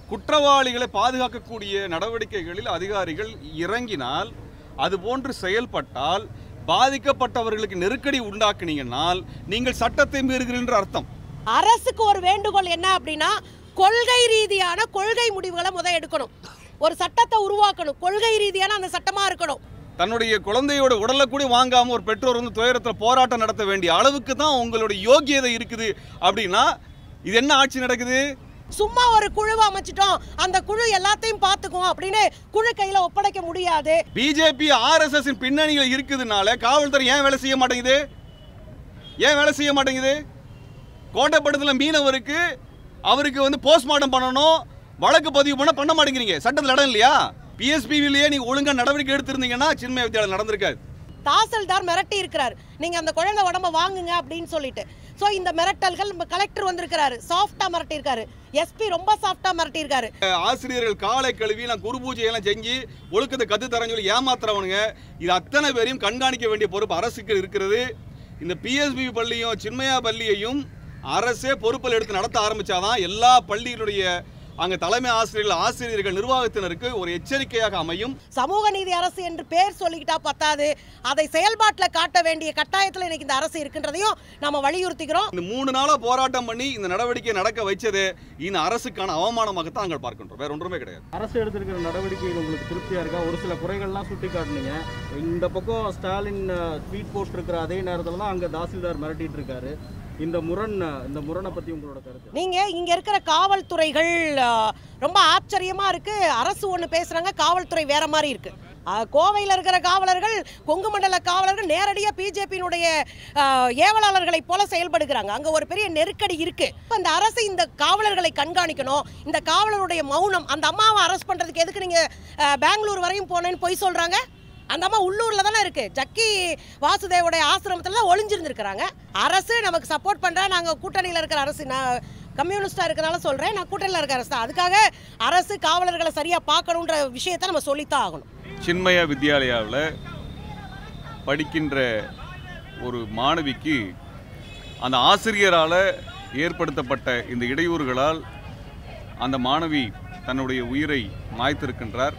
குற்றவாளிகளை பாதுகாக்கக்கூடிய நடவடிக்கைகளில் அதிகாரிகள் இறங்கினால் அது போன்று செயல்பட்டால் பாதிக்கப்பட்டவர்களுக்கு நெருக்கடி உண்டாக்குனீங்கன்னால் நீங்கள் சட்டத்தை மீறுகிறீர்கள் அர்த்தம் அரசுக்கு ஒரு வேண்டுகோள் என்ன அப்படின்னா கொள்கை ரீதியான கொள்கை முடிவுகளை முத எடுக்கணும் ஒரு சட்டத்தை உருவாக்கணும் கொள்கை ரீதியான அந்த சட்டமா இருக்கணும் தன்னுடைய குழந்தையோட உடலை கூட வாங்காம ஒரு பெற்றோர் வந்து துயரத்தில் போராட்டம் நடத்த வேண்டிய அளவுக்கு தான் உங்களுடைய யோகியதை இருக்குது அப்படின்னா இது என்ன ஆட்சி நடக்குது சும்மா ஒரு குழுவை அமைச்சிட்டோம் அந்த குழு எல்லாத்தையும் பார்த்துக்கும் அப்படின்னு குழு கையில ஒப்படைக்க முடியாது பிஜேபி ஆர்எஸ்எஸ் பின்னணியில் இருக்குதுனால காவல்துறை ஏன் வேலை செய்ய மாட்டேங்குது ஏன் வேலை செய்ய மாட்டேங்குது கோட்டைப்படத்தில் மீனவருக்கு அவருக்கு வந்து போஸ்ட்மார்ட்டம் பண்ணணும் வழக்கு பதிவு பண்ண பண்ண மாட்டேங்கிறீங்க சட்டத்தில் இடம் இல்லையா பிஎஸ்பிவிலேயே நீங்க ஒழுங்கா நடவடிக்கை எடுத்திருந்தீங்கன்னா சின்மய வித்யாலயம் நடந்திருக்காது தாசில்தார் மிரட்டி இருக்கிறார் நீங்க அந்த குழந்தை உடம்ப வாங்குங்க அப்படின்னு சொல்லிட்டு ஸோ இந்த மிரட்டல்கள் நம்ம கலெக்டர் வந்திருக்கிறாரு சாஃப்டா மிரட்டியிருக்காரு எஸ்பி ரொம்ப சாஃப்டா மிரட்டியிருக்காரு ஆசிரியர்கள் காலை கழுவி நான் குரு பூஜை எல்லாம் செஞ்சு ஒழுக்கத்தை கத்து தரேன்னு சொல்லி ஏமாத்துறவனுங்க இது அத்தனை பேரையும் கண்காணிக்க வேண்டிய பொறுப்பு அரசுக்கு இருக்கிறது இந்த பிஎஸ்பி பள்ளியும் சின்மயா பள்ளியையும் அரசே பொறுப்பில் எடுத்து நடத்த ஆரம்பிச்சாதான் எல்லா பள்ளிகளுடைய அங்க தலைமை ஆசிரியர்கள் ஆசிரியர்கள் நிர்வாகத்தினருக்கு ஒரு எச்சரிக்கையாக அமையும் சமூக நீதி அரசு என்று பேர் சொல்லிக்கிட்டா பத்தாது அதை செயல்பாட்டில் காட்ட வேண்டிய கட்டாயத்தில் இன்னைக்கு இந்த அரசு இருக்கின்றதையும் நம்ம வலியுறுத்திக்கிறோம் இந்த மூணு நாளா போராட்டம் பண்ணி இந்த நடவடிக்கை நடக்க வைச்சது இந்த அரசுக்கான அவமானமாகத்தான் நாங்கள் பார்க்கின்றோம் வேற ஒன்றுமே கிடையாது அரசு எடுத்திருக்கிற நடவடிக்கைகள் உங்களுக்கு திருப்தியா இருக்கா ஒரு சில குறைகள்லாம் சுட்டி காட்டுனீங்க இந்த பக்கம் ஸ்டாலின் ட்வீட் போட்டு இருக்கிற அதே நேரத்தில் தான் அங்கே தாசில்தார் மிரட்டிட்டு இருக்காரு இந்த முரண் இந்த முரணை பத்தி உங்களோட கருத்து நீங்க இங்க இருக்கிற காவல்துறைகள் ஆ, ரொம்ப ஆச்சரியமா இருக்கு அரசு ஒன்று பேசுறாங்க காவல்துறை வேற மாதிரி இருக்கு ஆ, கோவையில் இருக்கிற காவலர்கள் கொங்கு மண்டல காவலர்கள் நேரடியாக பிஜேபியினுடைய ஏவலாளர்களைப் போல செயல்படுகிறாங்க அங்க ஒரு பெரிய நெருக்கடி இருக்கு இப்ப இந்த அரசு இந்த காவலர்களை கண்காணிக்கணும் இந்த காவலருடைய மௌனம் அந்த அம்மாவை அரெஸ்ட் பண்றதுக்கு எதுக்கு நீங்க ஆ, பெங்களூர் வரையும் போனேன்னு பொய் சொல்றாங்க அந்த அம்மா உள்ளூர்ல தானே இருக்கு ஜக்கி வாசுதேவோடைய ஆசிரமத்துல தான் ஒளிஞ்சிருந்திருக்கிறாங்க அரசு நமக்கு சப்போர்ட் பண்றா நாங்க கூட்டணியில இருக்கிற அரசு நான் கம்யூனிஸ்டா இருக்கனால சொல்றேன் நான் கூட்டணியில இருக்கிற அரசு தான் அதுக்காக அரசு காவலர்களை சரியா பார்க்கணுன்ற விஷயத்தை நம்ம சொல்லித்தான் ஆகணும் சின்மய வித்யாலயாவில் படிக்கின்ற ஒரு மாணவிக்கு அந்த ஆசிரியரால் ஏற்படுத்தப்பட்ட இந்த இடையூறுகளால் அந்த மாணவி தன்னுடைய உயிரை மாய்த்திருக்கின்றார்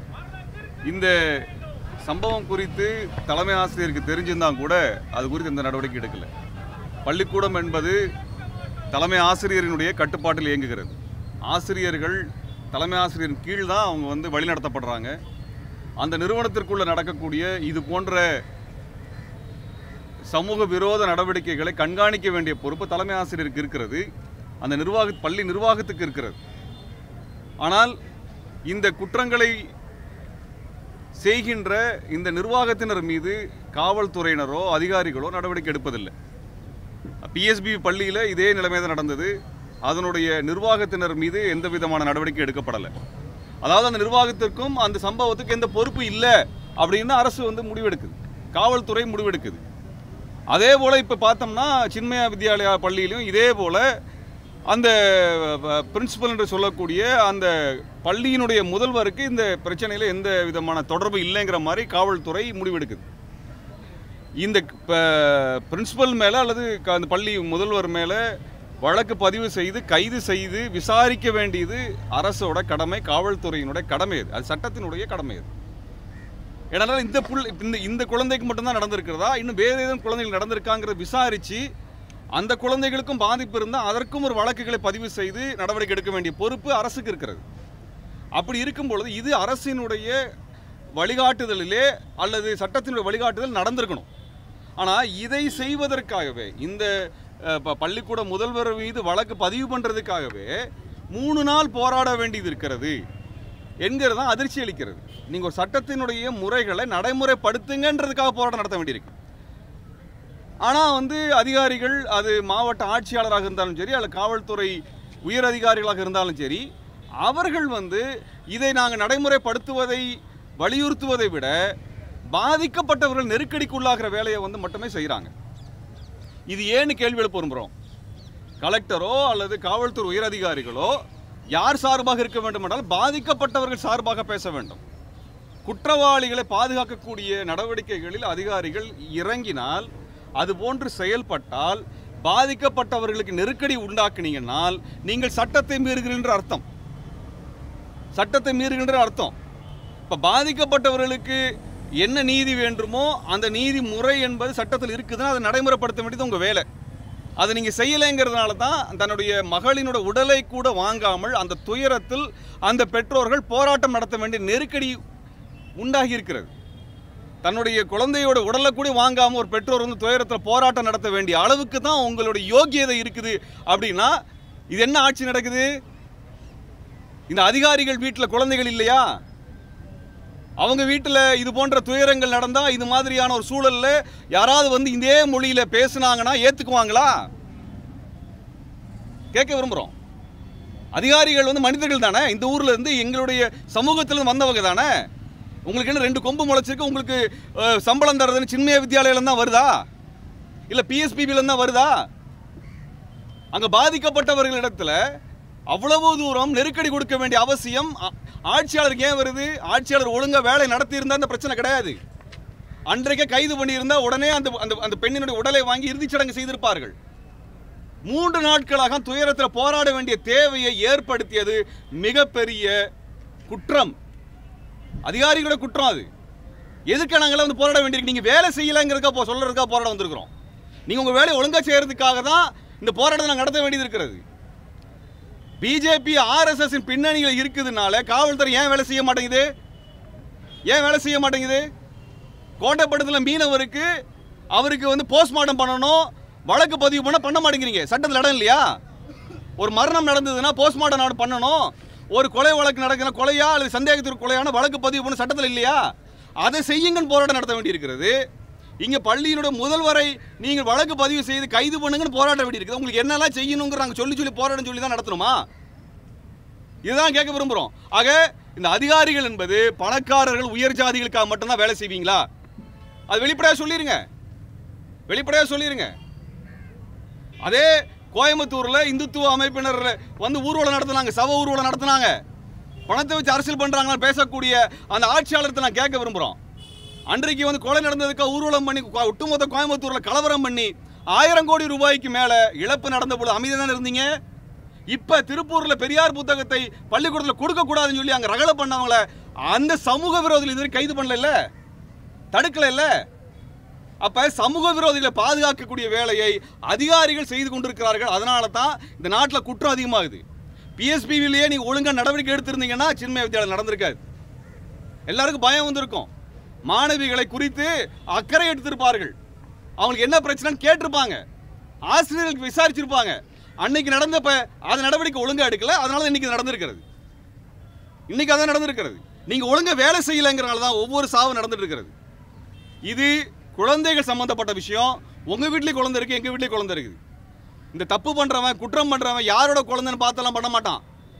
இந்த சம்பவம் குறித்து தலைமை ஆசிரியருக்கு தெரிஞ்சிருந்தால் கூட அது குறித்து எந்த நடவடிக்கை எடுக்கல பள்ளிக்கூடம் என்பது தலைமை ஆசிரியரினுடைய கட்டுப்பாட்டில் இயங்குகிறது ஆசிரியர்கள் தலைமை ஆசிரியரின் கீழ் தான் அவங்க வந்து வழிநடத்தப்படுறாங்க அந்த நிறுவனத்திற்குள்ள நடக்கக்கூடிய இது போன்ற சமூக விரோத நடவடிக்கைகளை கண்காணிக்க வேண்டிய பொறுப்பு தலைமை ஆசிரியருக்கு இருக்கிறது அந்த நிர்வாக பள்ளி நிர்வாகத்துக்கு இருக்கிறது ஆனால் இந்த குற்றங்களை செய்கின்ற இந்த நிர்வாகத்தினர் மீது காவல்துறையினரோ அதிகாரிகளோ நடவடிக்கை எடுப்பதில்லை பிஎஸ்பி பள்ளியில் இதே நிலைமை தான் நடந்தது அதனுடைய நிர்வாகத்தினர் மீது எந்த விதமான நடவடிக்கை எடுக்கப்படலை அதாவது அந்த நிர்வாகத்திற்கும் அந்த சம்பவத்துக்கு எந்த பொறுப்பு இல்லை அப்படின்னு அரசு வந்து முடிவெடுக்குது காவல்துறை முடிவெடுக்குது அதே போல் இப்போ பார்த்தோம்னா சின்மயா வித்யாலயா பள்ளியிலும் இதே போல் அந்த பிரின்சிபல் என்று சொல்லக்கூடிய அந்த பள்ளியினுடைய முதல்வருக்கு இந்த பிரச்சனையில் எந்த விதமான தொடர்பு இல்லைங்கிற மாதிரி காவல்துறை முடிவெடுக்குது இந்த பிரின்சிபல் மேலே அல்லது க- அந்த பள்ளி முதல்வர் மேலே வழக்கு பதிவு செய்து கைது செய்து விசாரிக்க வேண்டியது அரசோட கடமை காவல்துறையினுடைய கடமை அது அது சட்டத்தினுடைய கடமை அது ஏன்னா இந்த புல் இந்த இந்த குழந்தைக்கு மட்டும்தான் நடந்திருக்கிறதா இன்னும் வேறு ஏதும் குழந்தைகள் நடந்திருக்காங்கிறத விசாரித்து அந்த குழந்தைகளுக்கும் பாதிப்பு இருந்தால் அதற்கும் ஒரு வழக்குகளை பதிவு செய்து நடவடிக்கை எடுக்க வேண்டிய பொறுப்பு அரசுக்கு இருக்கிறது அப்படி இருக்கும் பொழுது இது அரசினுடைய வழிகாட்டுதலிலே அல்லது சட்டத்தினுடைய வழிகாட்டுதல் நடந்திருக்கணும் ஆனால் இதை செய்வதற்காகவே இந்த அஹ், ப- பள்ளிக்கூட முதல்வர் மீது வழக்கு பதிவு பண்ணுறதுக்காகவே மூணு நாள் போராட வேண்டியது இருக்கிறது என்கிறது தான் அதிர்ச்சி அளிக்கிறது நீங்கள் ஒரு சட்டத்தினுடைய முறைகளை நடைமுறைப்படுத்துங்கன்றதுக்காக போராட்டம் நடத்த வேண்டியிருக்கு ஆனால் வந்து அதிகாரிகள் அது மாவட்ட ஆட்சியாளராக இருந்தாலும் சரி அல்லது காவல்துறை உயர் அதிகாரிகளாக இருந்தாலும் சரி அவர்கள் வந்து இதை நாங்கள் நடைமுறைப்படுத்துவதை வலியுறுத்துவதை விட பாதிக்கப்பட்டவர்கள் நெருக்கடிக்குள்ளாகிற வேலையை வந்து மட்டுமே செய்கிறாங்க இது ஏன்னு கேள்வி எழுப்ப விரும்புகிறோம் கலெக்டரோ அல்லது காவல்துறை உயர் அதிகாரிகளோ யார் சார்பாக இருக்க வேண்டும் என்றால் பாதிக்கப்பட்டவர்கள் சார்பாக பேச வேண்டும் குற்றவாளிகளை பாதுகாக்கக்கூடிய நடவடிக்கைகளில் அதிகாரிகள் இறங்கினால் அது போன்று செயல்பட்டால் பாதிக்கப்பட்டவர்களுக்கு நெருக்கடி உண்டாக்குனீங்கன்னால் நீங்கள் சட்டத்தை மீறுகிறீர்கள் அர்த்தம் சட்டத்தை மீறுகின்ற அர்த்தம் இப்போ பாதிக்கப்பட்டவர்களுக்கு என்ன நீதி வேண்டுமோ அந்த நீதி முறை என்பது சட்டத்தில் இருக்குதுன்னா அதை நடைமுறைப்படுத்த வேண்டியது உங்கள் வேலை அதை நீங்கள் செய்யலைங்கிறதுனால தான் தன்னுடைய மகளினோட உடலை கூட வாங்காமல் அந்த துயரத்தில் அந்த பெற்றோர்கள் போராட்டம் நடத்த வேண்டிய நெருக்கடி உண்டாகி இருக்கிறது தன்னுடைய குழந்தையோட உடலை கூட வாங்காமல் ஒரு பெற்றோர் வந்து துயரத்தில் போராட்டம் நடத்த வேண்டிய அளவுக்கு தான் உங்களுடைய யோக்கியதை இருக்குது அப்படின்னா இது என்ன ஆட்சி நடக்குது இந்த அதிகாரிகள் வீட்டில் குழந்தைகள் இல்லையா அவங்க வீட்டில் இது போன்ற துயரங்கள் நடந்தா இது மாதிரியான ஒரு சூழல்ல யாராவது வந்து இதே மொழியில பேசுனாங்கன்னா ஏத்துக்குவாங்களா கேட்க விரும்புறோம் அதிகாரிகள் வந்து மனிதர்கள் தானே இந்த ஊர்ல இருந்து எங்களுடைய சமூகத்துல இருந்து வந்தவங்க தானே உங்களுக்கு என்ன ரெண்டு கொம்பு முளைச்சிருக்கு உங்களுக்கு அஹ், சம்பளம் தரதுன்னு சின்மய வித்யாலயில தான் வருதா இல்ல பிஎஸ்பிபில தான் வருதா அங்க பாதிக்கப்பட்டவர்களிடத்துல அவ்வளவு தூரம் நெருக்கடி கொடுக்க வேண்டிய அவசியம் ஆ- ஆட்சியாளருக்கு ஏன் வருது ஆட்சியாளர் ஒழுங்கா வேலை நடத்தி இருந்தா அந்த பிரச்சனை கிடையாது அன்றைக்கே கைது பண்ணியிருந்தா உடனே அந்த அந்த அந்த பெண்ணினுடைய உடலை வாங்கி இறுதிச் சடங்கு செய்திருப்பார்கள் மூன்று நாட்களாக துயரத்தில் போராட வேண்டிய தேவையை ஏற்படுத்தியது மிகப்பெரிய குற்றம் அதிகாரிகளோட குற்றம் அது எதுக்கு நாங்களாம் வந்து போராட வேண்டியிருக்கு நீங்க வேலை செய்யலைங்கிறதுக்கா போ சொல்றதுக்காக போராட வந்திருக்கிறோம் நீங்க உங்க வேலையை ஒழுங்கா செய்யறதுக்காக தான் இந்த போராட்டத்தை நாங்கள் நடத்த வேண்டியது இருக்கிறது பிஜேபி ஆர்எஸ்எஸ் பின்னணியில் இருக்குதுனால காவல்துறை ஏன் வேலை செய்ய மாட்டேங்குது ஏன் வேலை செய்ய மாட்டேங்குது கோட்டைப்படத்தில் மீனவருக்கு அவருக்கு வந்து போஸ்ட்மார்ட்டம் பண்ணணும் வழக்கு பதிவு பண்ண பண்ண மாட்டேங்கிறீங்க சட்டத்தில் இடம் இல்லையா ஒரு மரணம் நடந்ததுன்னா போஸ்ட்மார்ட்டம் நட- பண்ணணும் ஒரு கொலை வழக்கு நடக்கிற கொலையா அல்லது சந்தேகத்திற்கு கொலையான வழக்கு பதிவு பண்ண சட்டத்தில் இல்லையா அதை செய்யுங்கன்னு போராட்டம் நடத்த வேண்டியிருக்கிறது இங்க பள்ளியினுடைய முதல்வரை நீங்கள் வழக்கு பதிவு செய்து கைது பண்ணுங்கன்னு போராட்ட வேண்டியிருக்குது உங்களுக்கு என்னெல்லாம் செய்யணுங்கிற நாங்கள் சொல்லி சொல்லி போராட்டம் சொல்லி தான் நடத்தணுமா இதுதான் கேட்க விரும்புகிறோம் ஆக இந்த அதிகாரிகள் என்பது பணக்காரர்கள் உயர் ஜாதிகளுக்காக மட்டும்தான் வேலை செய்வீங்களா அது வெளிப்படையாக சொல்லிருங்க வெளிப்படையாக சொல்லிருங்க அதே கோயம்புத்தூர்ல இந்துத்துவ அமைப்பினர் வந்து ஊர்வலம் நடத்துனாங்க சவ ஊர்வலம் நடத்துனாங்க பணத்தை வச்சு அரசியல் பண்றாங்கன்னு பேசக்கூடிய அந்த ஆட்சியாளர்கிட்ட நான் கேட்க விரும்புறோம் அன்றைக்கு வந்து கொலை நடந்ததுக்கு ஊர்வலம் பண்ணி கொ- ஒட்டுமொத்த கோயம்புத்தூர்ல கலவரம் பண்ணி ஆயிரம் கோடி ரூபாய்க்கு மேல இழப்பு நடந்த பொழுது அமைதியாக தானே இருந்தீங்க இப்ப திருப்பூர்ல பெரியார் புத்தகத்தை பள்ளிக்கூடத்துல கொடுக்க கூடாதுன்னு சொல்லி அங்க ரகலை பண்ணவங்கள அந்த சமூக விரோதிகள் இதுவரை கைது பண்ணல தடுக்கல இல்ல அப்ப சமூக விரோதிகளை பாதுகாக்கக்கூடிய வேலையை அதிகாரிகள் செய்து கொண்டிருக்கிறார்கள் அதனால தான் இந்த நாட்டில் குற்றம் அதிகமாகுது பிஎஸ்பிவிலேயே நீங்க ஒழுங்கா நடவடிக்கை எடுத்திருந்தீங்கன்னா சின்மய வித்யாலயம் நடந்திருக்காது எல்லாருக்கும் பயம் வந்திருக்கும் மாணவிகளை குறித்து அக்கறை எடுத்திருப்பார்கள் அவங்களுக்கு என்ன பிரச்சனைன்னு கேட்டிருப்பாங்க ஆசிரியர்களுக்கு விசாரிச்சிருப்பாங்க அன்னைக்கு நடந்தப்ப அது நடவடிக்கை ஒழுங்கா எடுக்கல அதனால தான் இன்னைக்கு இது நடந்திருக்கிறது இன்னைக்கு அதான் நடந்திருக்கிறது நீங்க ஒழுங்கா வேலை செய்யலைங்கிறனால தான் ஒவ்வொரு சாவும் நடந்துட்டு இருக்கிறது இது குழந்தைகள் சம்பந்தப்பட்ட விஷயம் உங்க வீட்லயும் குழந்தை இருக்கு எங்க வீட்லயும் குழந்தை இருக்குது இந்த தப்பு பண்றவன் குற்றம் பண்றவன் யாரோட குழந்தைன்னு பார்த்தெல்லாம் பண்ண மாட்டான்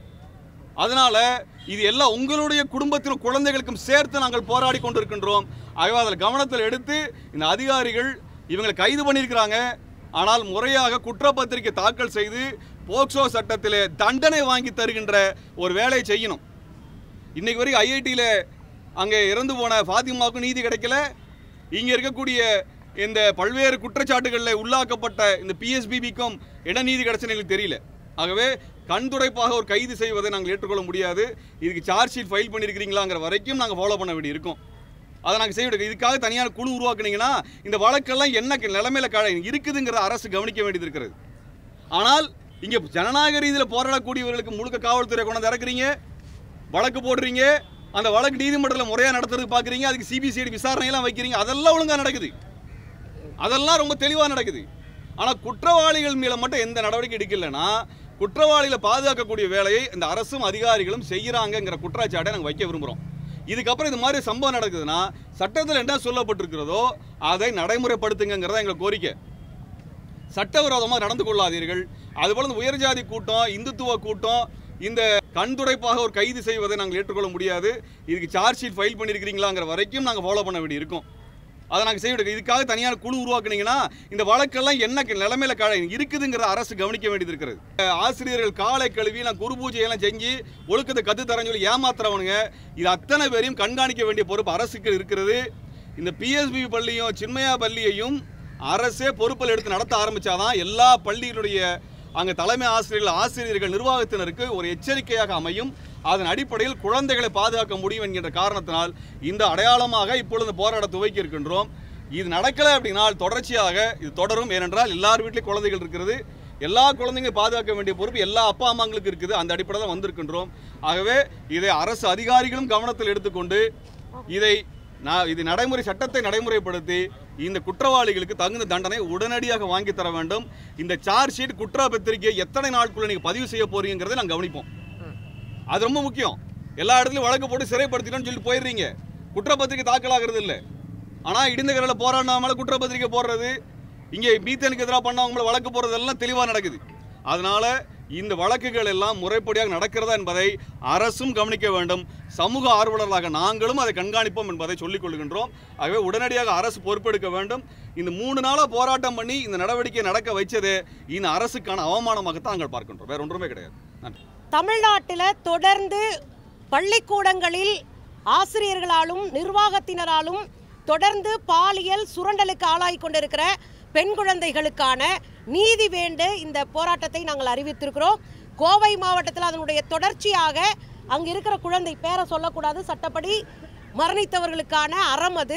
அதனால இது எல்லாம் உங்களுடைய குடும்பத்திலும் குழந்தைகளுக்கும் சேர்த்து நாங்கள் போராடி கொண்டிருக்கின்றோம் ஆகவே அதில் கவனத்தில் எடுத்து இந்த அதிகாரிகள் இவங்களை கைது பண்ணியிருக்கிறாங்க ஆனால் முறையாக குற்றப்பத்திரிகை தாக்கல் செய்து போக்சோ சட்டத்திலே தண்டனை வாங்கி தருகின்ற ஒரு வேலையை செய்யணும் இன்னைக்கு வரைக்கும் ஐஐடியில் அங்கே இறந்து போன ஃபாத்திமாவுக்கும் நீதி கிடைக்கல இங்கே இருக்கக்கூடிய இந்த பல்வேறு குற்றச்சாட்டுகளில் உள்ளாக்கப்பட்ட இந்த பிஎஸ்பிபிக்கும் என்ன நீதி கிடைச்சுன்னு எங்களுக்கு தெரியல ஆகவே கண்துடைப்பாக ஒரு கைது செய்வதை நாங்கள் ஏற்றுக்கொள்ள முடியாது இதுக்கு சார்ஜ் ஷீட் ஃபைல் பண்ணியிருக்கிறீங்களாங்கிற வரைக்கும் நாங்கள் ஃபாலோ பண்ண வேண்டி இருக்கும் அதை நாங்கள் செய்ய வேண்டியது இதுக்காக தனியான குழு உருவாக்குனீங்கன்னா இந்த வழக்கெல்லாம் என்ன நிலைமையில க இருக்குதுங்கிற அரசு கவனிக்க வேண்டியது இருக்கிறது ஆனால் இங்கே ஜனநாயக ரீதியில் போராடக்கூடியவர்களுக்கு முழுக்க காவல்துறை கொண்டு வந்து இறக்குறீங்க வழக்கு போடுறீங்க அந்த வழக்கு நீதிமன்றத்தில் முறையாக நடத்துறதுக்கு பார்க்குறீங்க அதுக்கு சிபிசிஐடி விசாரணையெல்லாம் வைக்கிறீங்க அதெல்லாம் ஒழுங்காக நடக்குது அதெல்லாம் ரொம்ப தெளிவாக நடக்குது ஆனால் குற்றவாளிகள் மேல மட்டும் எந்த நடவடிக்கை எடுக்கலைன்னா குற்றவாளிகளை பாதுகாக்கக்கூடிய வேலையை இந்த அரசும் அதிகாரிகளும் செய்கிறாங்கங்கிற குற்றச்சாட்டை நாங்கள் வைக்க விரும்புகிறோம் இதுக்கப்புறம் இது மாதிரி சம்பவம் நடக்குதுன்னா சட்டத்தில் என்ன சொல்லப்பட்டிருக்கிறதோ அதை நடைமுறைப்படுத்துங்கிறதா எங்கள் கோரிக்கை சட்டவிரோதமாக நடந்து கொள்ளாதீர்கள் அதுபோல இந்த உயர்ஜாதி கூட்டம் இந்துத்துவ கூட்டம் இந்த கண்துடைப்பாக ஒரு கைது செய்வதை நாங்கள் ஏற்றுக்கொள்ள முடியாது இதுக்கு சார்ஜ் ஷீட் ஃபைல் பண்ணியிருக்கிறீங்களாங்கிற வரைக்கும் நாங்கள் ஃபாலோ பண்ண வேண்டி இருக்கும் அதை நாங்கள் செய்ய வேண்டியது இதுக்காக தனியான குழு உருவாக்குனீங்கன்னா இந்த வழக்கெல்லாம் என்ன நிலைமையில க இருக்குதுங்கிற அரசு கவனிக்க வேண்டியது இருக்கிறது அஹ் ஆசிரியர்கள் காலை கழுவி நான் குரு பூஜையெல்லாம் செஞ்சு ஒழுக்கத்தை கத்து தரேன்னு சொல்லி ஏமாத்துறவனுங்க இது அத்தனை பேரையும் கண்காணிக்க வேண்டிய பொறுப்பு அரசுக்கு இருக்கிறது இந்த பிஎஸ்பி பள்ளியும் சின்மயா பள்ளியையும் அரசே பொறுப்பில் எடுத்து நடத்த ஆரம்பிச்சாதான் எல்லா பள்ளிகளுடைய அங்கே தலைமை ஆசிரியர்கள் ஆசிரியர்கள் நிர்வாகத்தினருக்கு ஒரு எச்சரிக்கையாக அமையும் அதன் அடிப்படையில் குழந்தைகளை பாதுகாக்க முடியும் என்கின்ற காரணத்தினால் இந்த அடையாளமாக இப்பொழுது போராட துவக்கி இருக்கின்றோம் இது நடக்கலை அப்படினால் தொடர்ச்சியாக இது தொடரும் ஏனென்றால் எல்லார் வீட்லேயும் குழந்தைகள் இருக்கிறது எல்லா குழந்தைங்க பாதுகாக்க வேண்டிய பொறுப்பு எல்லா அப்பா அம்மாங்களுக்கு இருக்குது அந்த அடிப்படையில் தான் வந்திருக்கின்றோம் ஆகவே இதை அரசு அதிகாரிகளும் கவனத்தில் எடுத்துக்கொண்டு இதை நான் இது நடைமுறை சட்டத்தை நடைமுறைப்படுத்தி இந்த குற்றவாளிகளுக்கு தகுந்த தண்டனை உடனடியாக வாங்கி தர வேண்டும் இந்த சார்ஜ் ஷீட் குற்றப்பத்திரிகையை எத்தனை நாட்குள்ள நீங்க பதிவு செய்ய போறீங்கிறதை நாங்கள் கவனிப்போம் அது ரொம்ப முக்கியம் எல்லா இடத்துலயும் வழக்கு போட்டு சிறைப்படுத்தினோம்னு சொல்லிட்டு போயிடுறீங்க குற்றப்பத்திரிகை தாக்கலாகிறது இல்லை ஆனால் இடிந்தகரில் போராடினாமல குற்றப்பத்திரிகை போடுறது இங்கே மீத்தனுக்கு எதிராக பண்ணவங்க மேல வழக்கு போடுறதெல்லாம் தெளிவாக நடக்குது அதனால இந்த வழக்குகள் எல்லாம் முறைப்படியாக நடக்கிறதா என்பதை அரசும் கவனிக்க வேண்டும் சமூக ஆர்வலர்களாக நாங்களும் அதை கண்காணிப்போம் என்பதை சொல்லிக் கொள்கின்றோம் ஆகவே உடனடியாக அரசு பொறுப்பெடுக்க வேண்டும் இந்த மூணு நாளாக போராட்டம் பண்ணி இந்த நடவடிக்கை நடக்க வைச்சதே இந்த அரசுக்கான அவமானமாகத்தான் நாங்கள் பார்க்கின்றோம் வேற ஒன்றுமே கிடையாது நன்றி தமிழ்நாட்டில் தொடர்ந்து பள்ளிக்கூடங்களில் ஆசிரியர்களாலும் நிர்வாகத்தினராலும் தொடர்ந்து பாலியல் சுரண்டலுக்கு ஆளாகி கொண்டிருக்கிற பெண் குழந்தைகளுக்கான நீதி வேண்டு இந்த போராட்டத்தை நாங்கள் அறிவித்திருக்கிறோம் கோவை மாவட்டத்தில் அதனுடைய தொடர்ச்சியாக அங்கு இருக்கிற குழந்தை பேரை சொல்லக்கூடாது சட்டப்படி மரணித்தவர்களுக்கான அறம் அது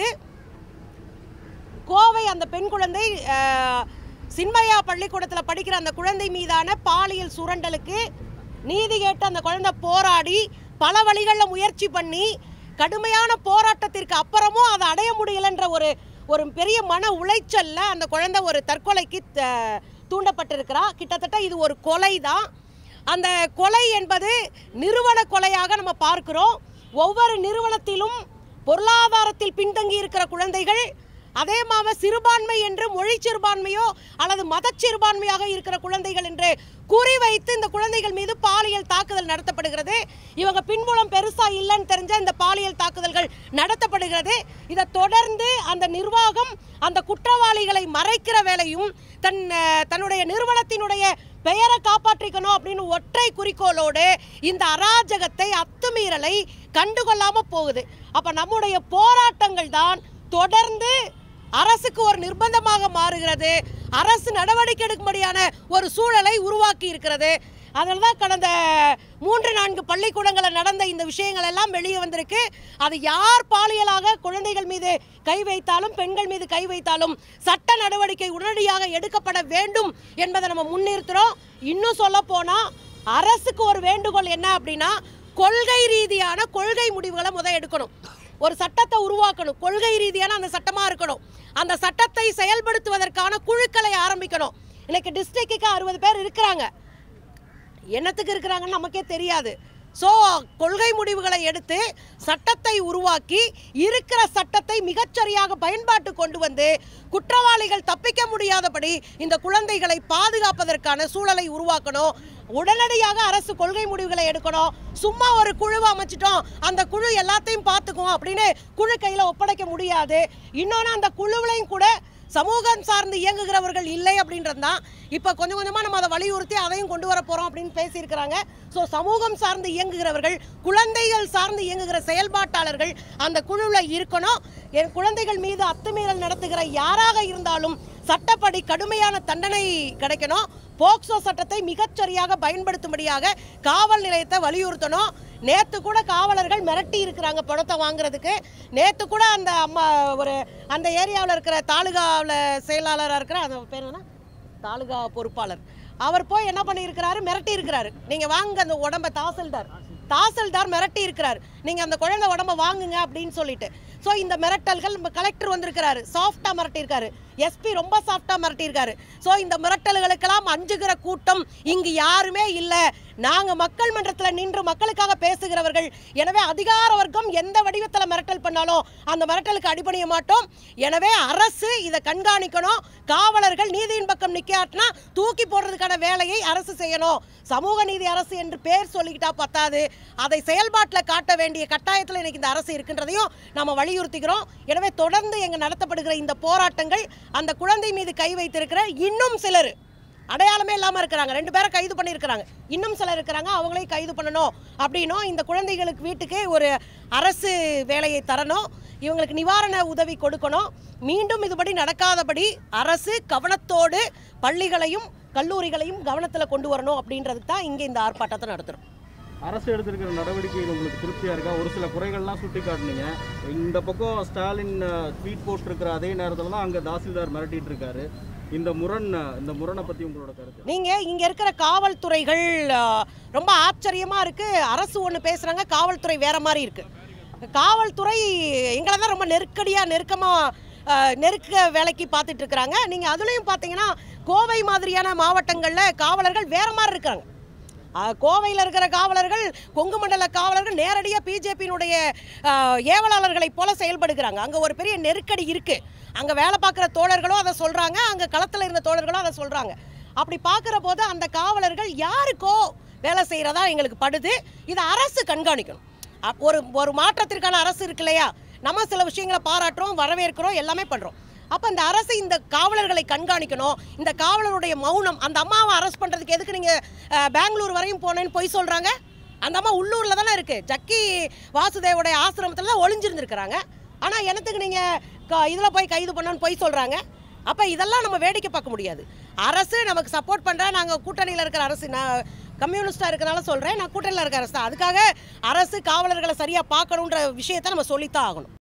கோவை அந்த பெண் குழந்தை அஹ், சின்மயா பள்ளிக்கூடத்தில் படிக்கிற அந்த குழந்தை மீதான பாலியல் சுரண்டலுக்கு நீதி கேட்டு அந்த குழந்தை போராடி பல வழிகளில் முயற்சி பண்ணி கடுமையான போராட்டத்திற்கு அப்புறமும் அதை அடைய முடியலன்ற ஒரு ஒரு பெரிய மன உளைச்சல்ல அந்த குழந்தை ஒரு தற்கொலைக்கு த- தூண்டப்பட்டிருக்கிறா கிட்டத்தட்ட இது ஒரு கொலை தான் அந்த கொலை என்பது நிறுவன கொலையாக நம்ம பார்க்கிறோம் ஒவ்வொரு நிறுவனத்திலும் பொருளாதாரத்தில் பின்தங்கி இருக்கிற குழந்தைகள் அதே மாவ சிறுபான்மை என்று மொழி சிறுபான்மையோ அல்லது மத சிறுபான்மையாக இருக்கிற குழந்தைகள் என்று குறிவைத்து இந்த குழந்தைகள் மீது பாலியல் தாக்குதல் நடத்தப்படுகிறது இவங்க பின்புலம் பெருசா இல்லைன்னு தெரிஞ்ச இந்த பாலியல் தாக்குதல்கள் நடத்தப்படுகிறது இதை தொடர்ந்து அந்த நிர்வாகம் அந்த குற்றவாளிகளை மறைக்கிற வேலையும் தன் அஹ், தன்னுடைய நிறுவனத்தினுடைய பெயரை காப்பாற்றிக்கணும் அப்படின்னு ஒற்றை குறிக்கோளோடு இந்த அராஜகத்தை அத்துமீறலை கண்டுகொள்ளாம போகுது அப்ப நம்முடைய போராட்டங்கள் தான் தொடர்ந்து அரசுக்கு ஒரு நிர்பந்தமாக மாறுகிறது அரசு நடவடிக்கை எடுக்கும்படியான ஒரு சூழலை உருவாக்கி இருக்கிறது அதில் தான் கடந்த மூன்று நான்கு பள்ளிக்கூடங்களில் நடந்த இந்த விஷயங்கள் எல்லாம் வெளியே வந்திருக்கு அது யார் பாலியலாக குழந்தைகள் மீது கை வைத்தாலும் பெண்கள் மீது கை வைத்தாலும் சட்ட நடவடிக்கை உடனடியாக எடுக்கப்பட வேண்டும் என்பதை நம்ம முன்னிறுத்துறோம் இன்னும் சொல்ல போனா அரசுக்கு ஒரு வேண்டுகோள் என்ன அப்படின்னா கொள்கை ரீதியான கொள்கை முடிவுகளை முத எடுக்கணும் ஒரு சட்டத்தை உருவாக்கணும் கொள்கை ரீதியான அந்த சட்டமா இருக்கணும் அந்த சட்டத்தை செயல்படுத்துவதற்கான குழுக்களை ஆரம்பிக்கணும் இன்னைக்கு டிஸ்ட்ரிக்ட்டுக்கு அறுபது பேர் இருக்கிறாங்க என்னத்துக்கு இருக்கிறாங்கன்னு நமக்கே தெரியாது ஸோ கொள்கை முடிவுகளை எடுத்து சட்டத்தை உருவாக்கி இருக்கிற சட்டத்தை மிகச்சரியாக பயன்பாட்டு கொண்டு வந்து குற்றவாளிகள் தப்பிக்க முடியாதபடி இந்த குழந்தைகளை பாதுகாப்பதற்கான சூழலை உருவாக்கணும் உடனடியாக அரசு கொள்கை முடிவுகளை எடுக்கணும் சும்மா ஒரு குழுவை அமைச்சிட்டோம் அந்த குழு எல்லாத்தையும் பார்த்துக்கும் அப்படின்னு குழு கையில் ஒப்படைக்க முடியாது இன்னொன்று அந்த குழுவிலையும் கூட சமூகம் சார்ந்து இயங்குகிறவர்கள் இல்லை அப்படின்றது தான் இப்போ கொஞ்சம் கொஞ்சமாக நம்ம அதை வலியுறுத்தி அதையும் கொண்டு வர போகிறோம் அப்படின்னு பேசியிருக்கிறாங்க ஸோ சமூகம் சார்ந்து இயங்குகிறவர்கள் குழந்தைகள் சார்ந்து இயங்குகிற செயல்பாட்டாளர்கள் அந்த குழுவில் இருக்கணும் என் குழந்தைகள் மீது அத்துமீறல் நடத்துகிற யாராக இருந்தாலும் சட்டப்படி கடுமையான தண்டனை கிடைக்கணும் போக்சோ சட்டத்தை மிகச்சரியாக பயன்படுத்தும்படியாக காவல் நிலையத்தை வலியுறுத்தணும் நேத்து கூட காவலர்கள் மிரட்டி இருக்கிறாங்க பணத்தை வாங்குறதுக்கு நேத்து கூட அந்த அம்மா ஒரு அந்த ஏரியாவில் இருக்கிற தாலுகாவில் செயலாளராக இருக்கிற அந்த பேர் என்ன தாலுகா பொறுப்பாளர் அவர் போய் என்ன பண்ணியிருக்கிறாரு மிரட்டி இருக்கிறாரு நீங்கள் வாங்க அந்த உடம்ப தாசில்தார் தாசில்தார் மிரட்டி இருக்கிறார் நீங்கள் அந்த குழந்தை உடம்ப வாங்குங்க அப்படின்னு சொல்லிட்டு ஸோ இந்த மிரட்டல்கள் நம்ம கலெக்டர் வந்திருக்கிறாரு சாஃப்டாக மிரட்டியிருக்காரு எஸ்பி ரொம்ப சாஃப்டாக மிரட்டியிருக்காரு ஸோ இந்த மிரட்டல்களுக்கெல்லாம் அஞ்சுகிற கூட்டம் இங்கு யாருமே இல்லை நாங்கள் மக்கள் மன்றத்தில் நின்று மக்களுக்காக பேசுகிறவர்கள் எனவே அதிகார வர்க்கம் எந்த வடிவத்தில் மிரட்டல் பண்ணாலும் அந்த மிரட்டலுக்கு அடிபணிய மாட்டோம் எனவே அரசு இதை கண்காணிக்கணும் காவலர்கள் நீதியின் பக்கம் நிக்காட்டினா தூக்கி போடுறதுக்கான வேலையை அரசு செய்யணும் சமூக நீதி அரசு என்று பேர் சொல்லிக்கிட்டா பத்தாது அதை செயல்பாட்டில் காட்ட வேண்டிய கட்டாயத்தில் இன்னைக்கு இந்த அரசு இருக்கின்றதையும் நம்ம வலியுறுத்திக்கிறோம் எனவே தொடர்ந்து எங்க நடத்தப்படுகிற இந்த போராட்டங்கள் அந்த குழந்தை மீது கை வைத்திருக்கிற இன்னும் சிலர் அடையாளமே இல்லாமல் இருக்கிறாங்க ரெண்டு பேரை கைது பண்ணியிருக்கிறாங்க இன்னும் சிலர் இருக்கிறாங்க அவங்களையும் கைது பண்ணணும் அப்படின்னும் இந்த குழந்தைகளுக்கு வீட்டுக்கு ஒரு அரசு வேலையை தரணும் இவங்களுக்கு நிவாரண உதவி கொடுக்கணும் மீண்டும் இதுபடி நடக்காதபடி அரசு கவனத்தோடு பள்ளிகளையும் கல்லூரிகளையும் கவனத்தில் கொண்டு வரணும் அப்படின்றதுக்கு தான் இங்கே இந்த ஆர்ப்பாட்டத்தை நடத்துகிறோம் அரசு எடுத்திருக்கிற நடவடிக்கைகள் உங்களுக்கு திருப்தியா இருக்கா ஒரு சில குறைகள்லாம் சுட்டி காட்டுனீங்க இந்த பக்கம் ஸ்டாலின் ட்வீட் போஸ்ட் இருக்கிற அதே நேரத்தில் தான் அங்கே தாசில்தார் மிரட்டிட்டு இருக்காரு இந்த முரண் இந்த முரணை பற்றி உங்களோட கருத்து நீங்க இங்க இருக்கிற காவல்துறைகள் ஆ, ரொம்ப ஆச்சரியமா இருக்கு அரசு ஒன்று பேசுறாங்க காவல்துறை வேற மாதிரி இருக்கு காவல்துறை எங்களை தான் ரொம்ப நெருக்கடியா நெருக்கமா ஆ, நெருக்க வேலைக்கு பார்த்துட்டு இருக்கிறாங்க நீங்க அதுலயும் பார்த்தீங்கன்னா கோவை மாதிரியான மாவட்டங்கள்ல காவலர்கள் வேற மாதிரி இருக்காங்க கோவையில் இருக்கிற காவலர்கள் கொங்கு மண்டல காவலர்கள் நேரடியாக பிஜேபியினுடைய ஏவலாளர்களைப் போல செயல்படுகிறாங்க அங்கே ஒரு பெரிய நெருக்கடி இருக்கு அங்கே வேலை பார்க்குற தோழர்களும் அதை சொல்கிறாங்க அங்கே களத்தில் இருந்த தோழர்களும் அதை சொல்கிறாங்க அப்படி பார்க்குற போது அந்த காவலர்கள் யாருக்கோ வேலை செய்கிறதா எங்களுக்கு படுது இதை அரசு கண்காணிக்கணும் அப்- ஒரு ஒரு மாற்றத்திற்கான அரசு இருக்கு இல்லையா நம்ம சில விஷயங்களை பாராட்டுறோம் வரவேற்கிறோம் எல்லாமே பண்ணுறோம் அப்போ இந்த அரசு இந்த காவலர்களை கண்காணிக்கணும் இந்த காவலருடைய மௌனம் அந்த அம்மாவை அரெஸ்ட் பண்ணுறதுக்கு எதுக்கு நீங்கள் பெங்களூர் வரையும் போனேன்னு பொய் சொல்கிறாங்க அந்த அம்மா உள்ளூரில் தானே இருக்குது ஜக்கி வாசுதேவோடைய ஆசிரமத்தில் தான் ஒளிஞ்சிருந்துருக்கிறாங்க ஆனால் என்னத்துக்கு நீங்கள் இதில் போய் கைது பண்ணணும்னு பொய் சொல்கிறாங்க அப்போ இதெல்லாம் நம்ம வேடிக்கை பார்க்க முடியாது அரசு நமக்கு சப்போர்ட் பண்ணுற நாங்கள் கூட்டணியில் இருக்கிற அரசு நான் கம்யூனிஸ்டாக இருக்கனால சொல்கிறேன் நான் கூட்டணியில் இருக்கிற அரசு தான் அதுக்காக அரசு காவலர்களை சரியாக பார்க்கணுன்ற விஷயத்தை நம்ம சொல்லித்தான் ஆகணும்